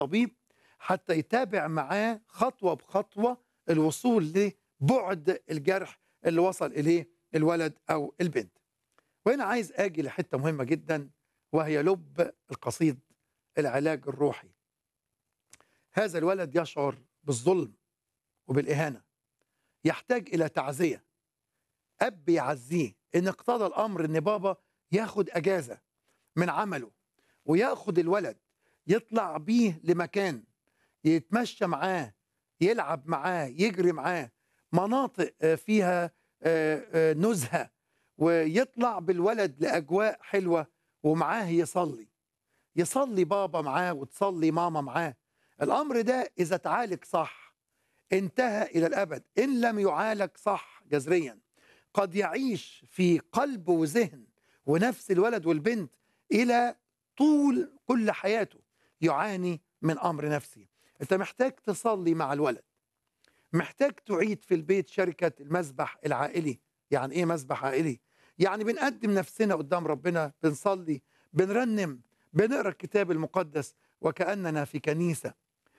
طبيب حتى يتابع معاه خطوة بخطوة الوصول لبعد الجرح اللي وصل إليه الولد أو البنت وهنا عايز أجي لحتة مهمة جدا وهي لب القصيد العلاج الروحي هذا الولد يشعر بالظلم وبالإهانة يحتاج إلى تعزية أب يعزيه إن اقتضى الأمر إن بابا ياخد أجازة من عمله وياخد الولد يطلع بيه لمكان يتمشى معاه يلعب معاه يجري معاه مناطق فيها نزهة ويطلع بالولد لأجواء حلوة ومعاه يصلي يصلي بابا معاه وتصلي ماما معاه الأمر ده إذا تعالج صح انتهى إلى الأبد إن لم يعالج صح جذريا قد يعيش في قلب وذهن ونفس الولد والبنت إلى طول كل حياته يعاني من أمر نفسي أنت محتاج تصلي مع الولد محتاج تعيد في البيت شركة المسبح العائلي يعني إيه مسبح عائلي؟ يعني بنقدم نفسنا قدام ربنا بنصلي بنرنم بنقرأ الكتاب المقدس وكأننا في كنيسة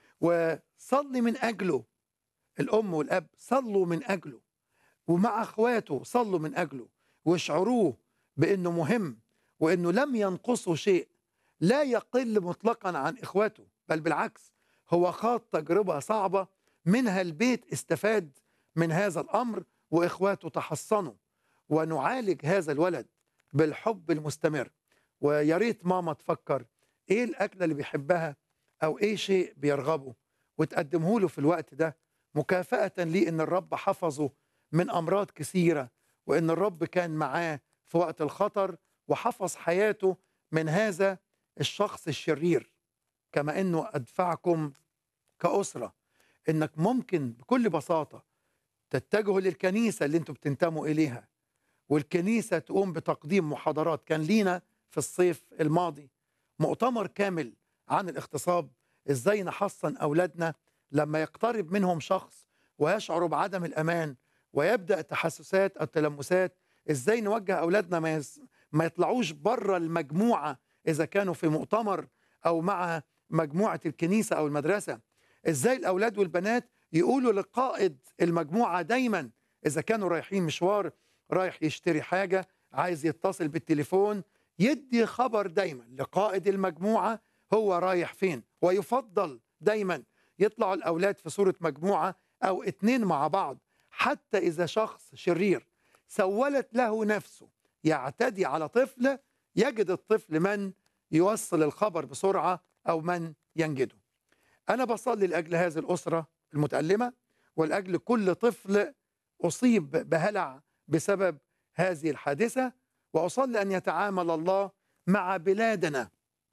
وصلي من أجله الأم والأب صلوا من أجله ومع أخواته صلوا من أجله واشعروه بأنه مهم وأنه لم ينقصه شيء لا يقل مطلقا عن إخواته بل بالعكس هو خاض تجربة صعبة منها البيت استفاد من هذا الأمر وإخواته تحصنوا ونعالج هذا الولد بالحب المستمر ويا ريت ماما تفكر ايه الاكله اللي بيحبها او ايه شيء بيرغبه وتقدمه له في الوقت ده مكافاه ليه ان الرب حفظه من امراض كثيره وان الرب كان معاه في وقت الخطر وحفظ حياته من هذا الشخص الشرير كما انه ادفعكم كاسره انك ممكن بكل بساطه تتجهوا للكنيسه اللي انتم بتنتموا اليها والكنيسه تقوم بتقديم محاضرات كان لينا في الصيف الماضي مؤتمر كامل عن الاغتصاب ازاي نحصن اولادنا لما يقترب منهم شخص ويشعروا بعدم الامان ويبدا تحسسات او تلمسات ازاي نوجه اولادنا ما, يز... ما يطلعوش بره المجموعه اذا كانوا في مؤتمر او مع مجموعه الكنيسه او المدرسه ازاي الاولاد والبنات يقولوا لقائد المجموعه دايما اذا كانوا رايحين مشوار رايح يشتري حاجه عايز يتصل بالتليفون يدي خبر دايما لقائد المجموعه هو رايح فين ويفضل دايما يطلعوا الاولاد في صوره مجموعه او اتنين مع بعض حتى اذا شخص شرير سولت له نفسه يعتدي على طفل يجد الطفل من يوصل الخبر بسرعه او من ينجده. انا بصلي لاجل هذه الاسره المتالمه ولاجل كل طفل اصيب بهلع بسبب هذه الحادثه واصلي ان يتعامل الله مع بلادنا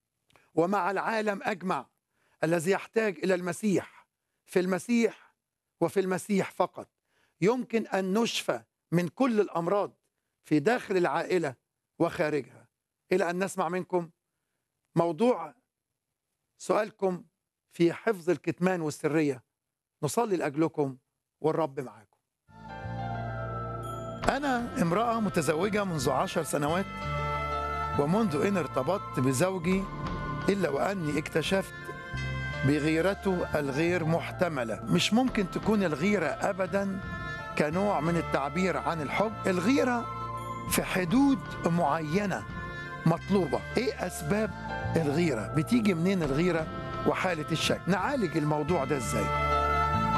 ومع العالم اجمع الذي يحتاج الى المسيح في المسيح وفي المسيح فقط يمكن ان نشفى من كل الامراض في داخل العائله وخارجها الى ان نسمع منكم موضوع سؤالكم في حفظ الكتمان والسريه نصلي لاجلكم والرب معاكم أنا امرأة متزوجة منذ عشر سنوات ومنذ إن ارتبطت بزوجي إلا وأني اكتشفت بغيرته الغير محتملة مش ممكن تكون الغيرة أبدا كنوع من التعبير عن الحب الغيرة في حدود معينة مطلوبة إيه أسباب الغيرة بتيجي منين الغيرة وحالة الشك نعالج الموضوع ده إزاي